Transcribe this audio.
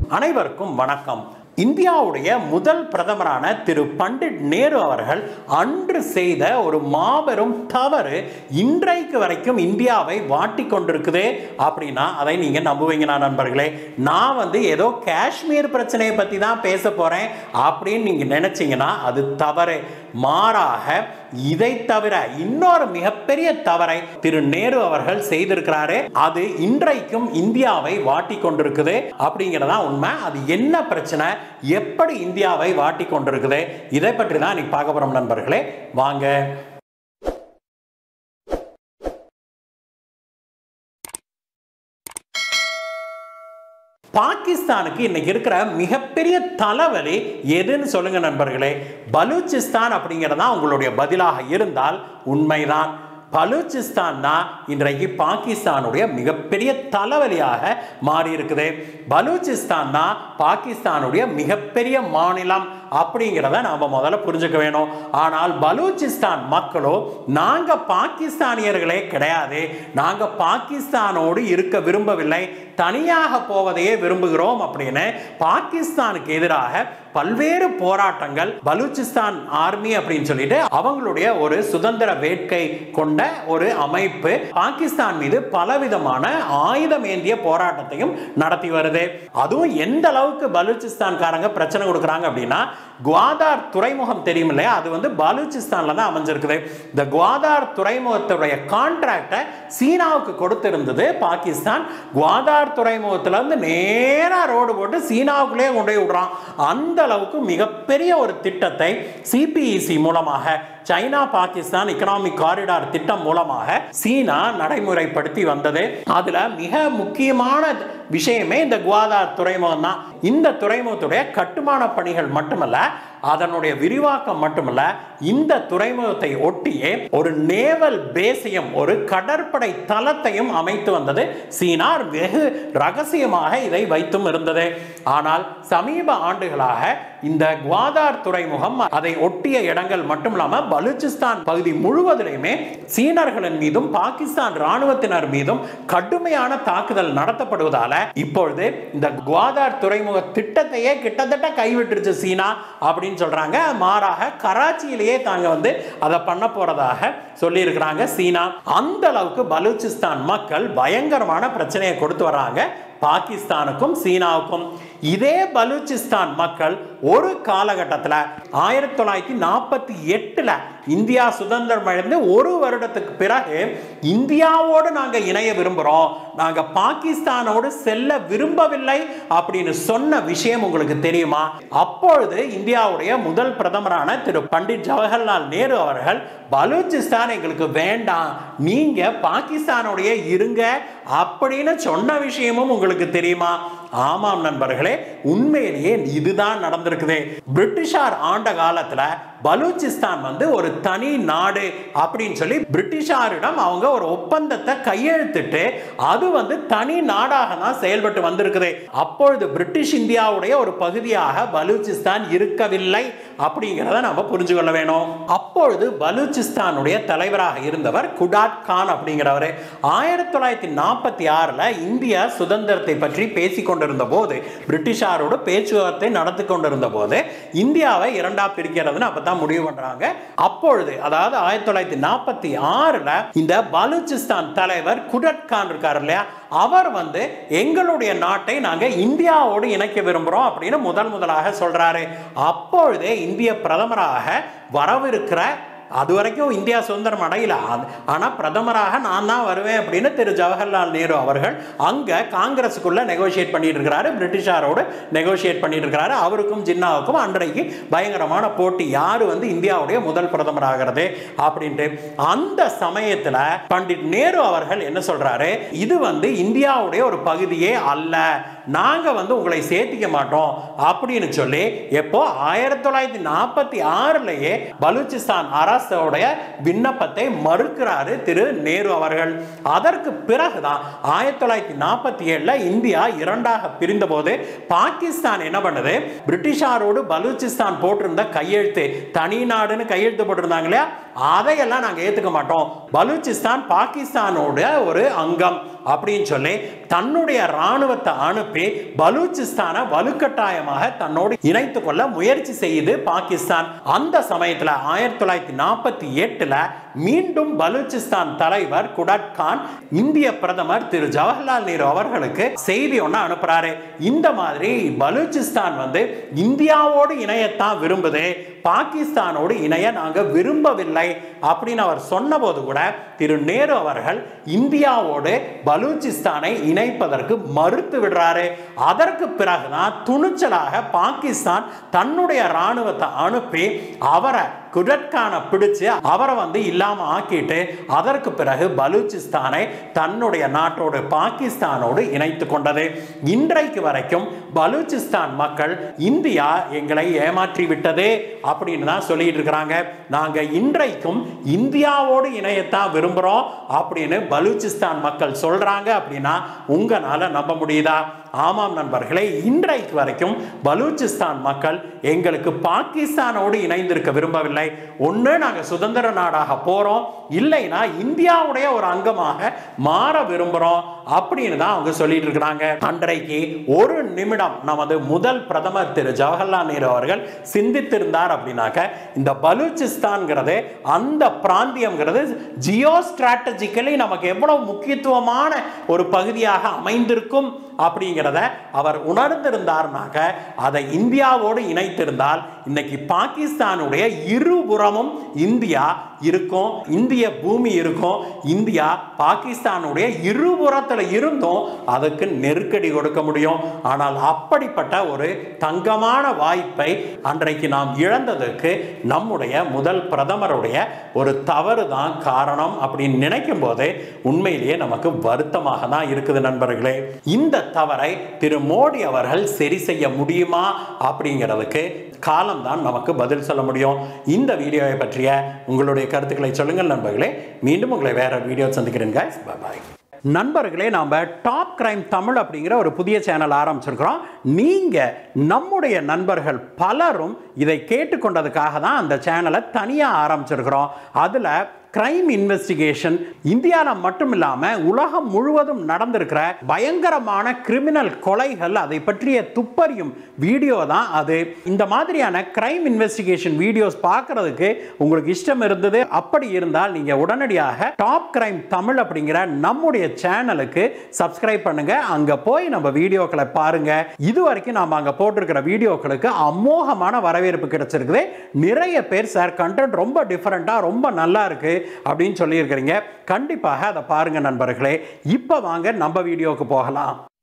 அனைவருக்கும் வணக்கம் இந்தியாவுடைய முதல் பிரதமரான திரு பண்டிட் நேரு அவர்கள் அன்று செய்த ஒரு மாபெரும் தவறு இன்றைக்கு வரைக்கும் இந்தியாவை வாட்டி கொண்டிருக்குது அப்படின்னா அதை நீங்க நம்புவீங்களா நண்பர்களே நான் வந்து ஏதோ காஷ்மீர் பிரச்சனையை பத்தி தான் பேச போறேன் அப்படின்னு நீங்க நினைச்சீங்கன்னா அது தவறு மாறாக இதை தவிர இன்னொரு மிகப்பெரிய தவறை திரு நேரு அவர்கள் செய்திருக்கிறாரு அது இன்றைக்கும் இந்தியாவை வாட்டி கொண்டிருக்குது அப்படிங்கிறதா உண்மை அது என்ன பிரச்சனை எப்படி இந்தியாவை வாட்டி கொண்டிருக்குது இதை பற்றி தான் இன்னைக்கு பார்க்க போறோம் நண்பர்களே வாங்க பாகிஸ்தானுக்கு இன்னைக்கு இருக்கிற மிகப்பெரிய தலைவலி எதுன்னு சொல்லுங்க நண்பர்களே பலூச்சிஸ்தான் அப்படிங்கிறதா உங்களுடைய பதிலாக இருந்தால் உண்மைதான் பலூச்சிஸ்தான் தான் இன்றைக்கு பாகிஸ்தானுடைய மிகப்பெரிய தலைவலியாக மாறி இருக்குது பலூச்சிஸ்தான் தான் பாகிஸ்தானுடைய மிகப்பெரிய மாநிலம் அப்படிங்கிறத நாம் முதல்ல புரிஞ்சுக்க வேணும் ஆனால் பலூச்சிஸ்தான் மக்களோ நாங்கள் பாகிஸ்தானியர்களே கிடையாது நாங்கள் பாகிஸ்தானோடு இருக்க விரும்பவில்லை தனியாக போவதையே விரும்புகிறோம் அப்படின்னு பாகிஸ்தானுக்கு எதிராக பல்வேறு போராட்டங்கள் பலூச்சிஸ்தான் ஆர்மி அப்படின்னு சொல்லிட்டு அவங்களுடைய ஒரு சுதந்திர வேட்கை கொண்ட ஒரு அமைப்பு பாகிஸ்தான் மீது பலவிதமான ஆயுதம் ஏந்திய போராட்டத்தையும் நடத்தி வருது அதுவும் எந்த அளவுக்கு பலூச்சிஸ்தான்காரங்க பிரச்சனை கொடுக்குறாங்க அப்படின்னா குவாதார் துறைமுகம் தெரியும் இல்லையா அது வந்து பலூச்சிஸ்தான்ல தான் அமைஞ்சிருக்குது இந்த குவாதார் துறைமுகத்துடைய கான்ட்ராக்டை சீனாவுக்கு கொடுத்திருந்தது பாகிஸ்தான் குவாதார் துறைமுகத்துல இருந்து நேரா ரோடு போட்டு சீனாவுக்குள்ளே கொண்டு போய் விடுறான் அந்த அளவுக்கு மிகப்பெரிய ஒரு திட்டத்தை சிபிஇசி மூலமாக சைனா பாகிஸ்தான் எக்கனாமிக் காரிடார் திட்டம் மூலமாக சீனா நடைமுறைப்படுத்தி வந்தது அதுல மிக முக்கியமான விஷயமே இந்த குவாதார் துறைமுகம் தான் இந்த துறைமுகத்துடைய கட்டுமான பணிகள் மட்டுமல்ல அதனுடைய விரிவாக்கம் மட்டுமல்ல இந்த துறைமுகத்தை ஒட்டியே ஒரு நேவல் பேஸையும் ஒரு கடற்படை தளத்தையும் அமைத்து வந்தது சீனா வெகு ரகசியமாக இதை வைத்தும் இருந்தது ஆனால் சமீப ஆண்டுகளாக இந்த குவாதார் துறைமுகம் அதை ஒட்டிய இடங்கள் மட்டும் இல்லாம பலூச்சிஸ்தான் பகுதி முழுவதிலுமே சீனர்களின் மீதும் பாகிஸ்தான் ராணுவத்தினர் மீதும் கடுமையான தாக்குதல் நடத்தப்படுவதால இப்பொழுது இந்த குவாதார் துறைமுக திட்டத்தையே கிட்டத்தட்ட கைவிட்டுருச்சு சீனா அப்படின்னு சொல்றாங்க மாறாக கராச்சியிலேயே தாங்க வந்து அதை பண்ண போறதாக சொல்லி இருக்கிறாங்க சீனா அந்த அளவுக்கு பலூச்சிஸ்தான் மக்கள் பயங்கரமான பிரச்சனையை கொடுத்து வராங்க பாகிஸ்தானுக்கும் சீனாவுக்கும் இதே பலூச்சிஸ்தான் மக்கள் ஒரு காலகட்டத்தில் ஆயிரத்தி தொள்ளாயிரத்தி நாற்பத்தி எட்டில் இந்தியா சுதந்திரம் அடைந்து ஒரு வருடத்துக்கு பிறகு இந்தியாவோடு நாங்கள் இணைய விரும்புகிறோம் நாங்கள் பாகிஸ்தானோடு செல்ல விரும்பவில்லை அப்படின்னு சொன்ன விஷயம் உங்களுக்கு தெரியுமா அப்பொழுது இந்தியாவுடைய முதல் பிரதமரான திரு பண்டிட் ஜவஹர்லால் நேரு அவர்கள் பலூச்சிஸ்தான் எங்களுக்கு வேண்டாம் நீங்க பாகிஸ்தானுடைய இருங்க அப்படின்னு சொன்ன விஷயமும் உங்களுக்கு தெரியுமா ஆமாம் நண்பர்களே உண்மையிலேயே இதுதான் நடந்திருக்குது பிரிட்டிஷார் ஆண்ட காலத்துல பலூச்சிஸ்தான் வந்து ஒரு தனி நாடு அப்படின்னு சொல்லி பிரிட்டிஷாரிடம் அவங்க ஒரு ஒப்பந்தத்தை கையெழுத்திட்டு அது வந்து தனி நாடாக தான் செயல்பட்டு வந்திருக்குது அப்பொழுது பிரிட்டிஷ் இந்தியாவுடைய ஒரு பகுதியாக பலூச்சிஸ்தான் இருக்கவில்லை அப்படிங்கிறத நம்ம புரிஞ்சு கொள்ள வேணும் அப்பொழுது பலூச்சிஸ்தானுடைய தலைவராக இருந்தவர் குடாட் கான் அப்படிங்கிறவர் ஆயிரத்தி தொள்ளாயிரத்தி நாற்பத்தி ஆறுல இந்தியா சுதந்திரத்தை பற்றி பேசிக் கொண்டிருந்த போது பிரிட்டிஷாரோட பேச்சுவார்த்தை நடத்தி கொண்டிருந்த போது இந்தியாவை இரண்டா பிரிக்கிறதுன்னு அப்பதான் முடிவு பண்றாங்க அப்பொழுது அதாவது ஆயிரத்தி தொள்ளாயிரத்தி நாற்பத்தி ஆறுல இந்த பலூச்சிஸ்தான் தலைவர் குடட் கான் இருக்கார் இல்லையா அவர் வந்து எங்களுடைய நாட்டை நாங்க இந்தியாவோடு இணைக்க விரும்புறோம் அப்படின்னு முதல் முதலாக சொல்றாரு அப்பொழுதே இந்திய பிரதமராக வரவிருக்கிற அது வரைக்கும் இந்தியா சுதந்திரம் அடையல ஆனால் பிரதமராக நான் தான் வருவேன் அப்படின்னு திரு ஜவஹர்லால் நேரு அவர்கள் அங்கே காங்கிரஸுக்குள்ள நெகோசியேட் பண்ணிட்டு இருக்கிறாரு பிரிட்டிஷாரோடு நெகோசியேட் பண்ணிட்டு இருக்கிறாரு அவருக்கும் ஜின்னாவுக்கும் அன்றைக்கு பயங்கரமான போட்டி யார் வந்து இந்தியாவுடைய முதல் பிரதமர் ஆகிறது அப்படின்ட்டு அந்த சமயத்தில் பண்டிட் நேரு அவர்கள் என்ன சொல்றாரு இது வந்து இந்தியாவுடைய ஒரு பகுதியே அல்ல நாங்க வந்து உங்களை சேர்த்திக்க மாட்டோம் அப்படின்னு சொல்லி எப்போ ஆயிரத்தி தொள்ளாயிரத்தி நாற்பத்தி ஆறுலயே பலூச்சிஸ்தான் அரசோடைய விண்ணப்பத்தை மறுக்கிறாரு திரு நேரு அவர்கள் அதற்கு பிறகுதான் ஆயிரத்தி தொள்ளாயிரத்தி நாற்பத்தி ஏழுல இந்தியா இரண்டாக பிரிந்த போது பாகிஸ்தான் என்ன பண்ணுது பிரிட்டிஷாரோடு பலூச்சிஸ்தான் போட்டிருந்த கையெழுத்து தனி நாடுன்னு கையெழுத்து போட்டிருந்தாங்க இல்லையா அதையெல்லாம் நாங்கள் ஏற்றுக்க மாட்டோம் பலூச்சிஸ்தான் பாகிஸ்தானோட ஒரு அங்கம் அப்படின்னு சொல்லி தன்னுடைய இராணுவத்தை அனுப்பி பலூச்சிஸ்தானை வலுக்கட்டாயமாக தன்னோடு இணைத்து கொள்ள முயற்சி செய்யுது பாகிஸ்தான் அந்த சமயத்தில் ஆயிரத்தி தொள்ளாயிரத்தி நாற்பத்தி எட்டுல மீண்டும் பலூச்சிஸ்தான் தலைவர் குடட் கான் இந்திய பிரதமர் திரு ஜவஹர்லால் நேரு அவர்களுக்கு செய்தி ஒன்று அனுப்புறாரு இந்த மாதிரி பலூச்சிஸ்தான் வந்து இந்தியாவோடு இணையத்தான் விரும்புது பாகிஸ்தானோடு இணைய நாங்க விரும்பவில்லை அப்படின்னு அவர் சொன்னபோது கூட திரு நேரு அவர்கள் இந்தியாவோடு பலூச்சிஸ்தானை இணைப்பதற்கு மறுத்து விடுறாரு அதற்கு பிறகுதான் துணிச்சலாக பாகிஸ்தான் தன்னுடைய இராணுவத்தை அனுப்பி அவரை குடட்கானை பிடிச்சு அவரை வந்து இல்லாம ஆக்கிட்டு அதற்கு பிறகு பலூச்சிஸ்தானை தன்னுடைய நாட்டோடு பாகிஸ்தானோடு இணைத்து கொண்டது இன்றைக்கு வரைக்கும் பலூச்சிஸ்தான் மக்கள் இந்தியா எங்களை ஏமாற்றி விட்டது அப்படின்னு தான் சொல்லிட்டு இருக்கிறாங்க நாங்க இன்றைக்கும் இந்தியாவோடு இணையத்தான் விரும்புறோம் அப்படின்னு பலூச்சிஸ்தான் மக்கள் சொல்றாங்க அப்படின்னா உங்களால நம்ப முடியுதா ஆமாம் நண்பர்களே இன்றைக்கு வரைக்கும் பலூச்சிஸ்தான் மக்கள் எங்களுக்கு பாகிஸ்தானோடு இணைந்திருக்க விரும்பவில்லை ஒன்று நாங்கள் சுதந்திர நாடாக போகிறோம் இல்லைன்னா இந்தியாவுடைய ஒரு அங்கமாக மாற விரும்புகிறோம் அப்படின்னு தான் அவங்க சொல்லிட்டு இருக்கிறாங்க அன்றைக்கு ஒரு நிமிடம் நமது முதல் பிரதமர் திரு ஜவஹர்லால் நேரு அவர்கள் சிந்தித்திருந்தார் அப்படின்னாக்க இந்த பலூச்சிஸ்தான்ங்கிறது அந்த பிராந்தியம்ங்கிறது ஜியோ ஸ்ட்ராட்டஜிக்கலி நமக்கு எவ்வளவு முக்கியத்துவமான ஒரு பகுதியாக அமைந்திருக்கும் அப்படிங்கிறத அவர் உணர்ந்திருந்தார்னாக்க அதை இந்தியாவோடு இணைத்திருந்தால் இன்னைக்கு பாகிஸ்தானுடைய இருபுறமும் இந்தியா இருக்கும் இந்திய பூமி இருக்கும் இந்தியா பாகிஸ்தானுடைய இருபுறத்தில் இருந்தும் அதுக்கு நெருக்கடி கொடுக்க முடியும் ஆனால் அப்படிப்பட்ட ஒரு தங்கமான வாய்ப்பை அன்றைக்கு நாம் இழந்ததுக்கு நம்முடைய முதல் பிரதமருடைய ஒரு தவறு தான் காரணம் அப்படின்னு நினைக்கும் போது உண்மையிலேயே நமக்கு வருத்தமாக தான் இருக்குது நண்பர்களே இந்த தவறை திரு மோடி அவர்கள் சரி செய்ய முடியுமா அப்படிங்கிறதுக்கு காலம்தான் நமக்கு பதில் சொல்ல முடியும் இந்த வீடியோவை பற்றிய உங்களுடைய கருத்துக்களை சொல்லுங்கள் நண்பர்களே மீண்டும் உங்களை வேற வீடியோ சந்திக்கிறேன் guys. bye பாய் நண்பர்களே நாம் டாப் கிரைம் தமிழ் அப்படிங்கிற ஒரு புதிய சேனல் ஆரம்பிச்சிருக்கிறோம் நீங்கள் நம்முடைய நண்பர்கள் பலரும் இதை கேட்டுக்கொண்டதுக்காக தான் அந்த சேனலை தனியாக ஆரம்பிச்சிருக்கிறோம் அதில் கிரைம் இன்வெஸ்டிகேஷன் இந்தியாவில் மட்டும் இல்லாமல் உலகம் முழுவதும் நடந்திருக்கிற பயங்கரமான கிரிமினல் கொலைகள் அதை பற்றிய துப்பறியும் வீடியோ தான் அது இந்த மாதிரியான கிரைம் இன்வெஸ்டிகேஷன் வீடியோஸ் பார்க்கறதுக்கு உங்களுக்கு இஷ்டம் இருந்தது அப்படி இருந்தால் நீங்கள் உடனடியாக டாப் கிரைம் தமிழ் அப்படிங்கிற நம்முடைய சேனலுக்கு சப்ஸ்கிரைப் பண்ணுங்க அங்கே போய் நம்ம வீடியோக்களை பாருங்க இது வரைக்கும் நாம் அங்கே போட்டிருக்கிற வீடியோக்களுக்கு அமோகமான வரவேற்பு கிடைச்சிருக்குது நிறைய பேர் சார் கண்டென்ட் ரொம்ப டிஃப்ரெண்ட்டாக ரொம்ப நல்லா இருக்கு அப்படின்னு சொல்லியிருக்கிறீங்க கண்டிப்பாக அதை பாருங்க நண்பர்களே இப்போ வாங்க நம்ம வீடியோவுக்கு போகலாம்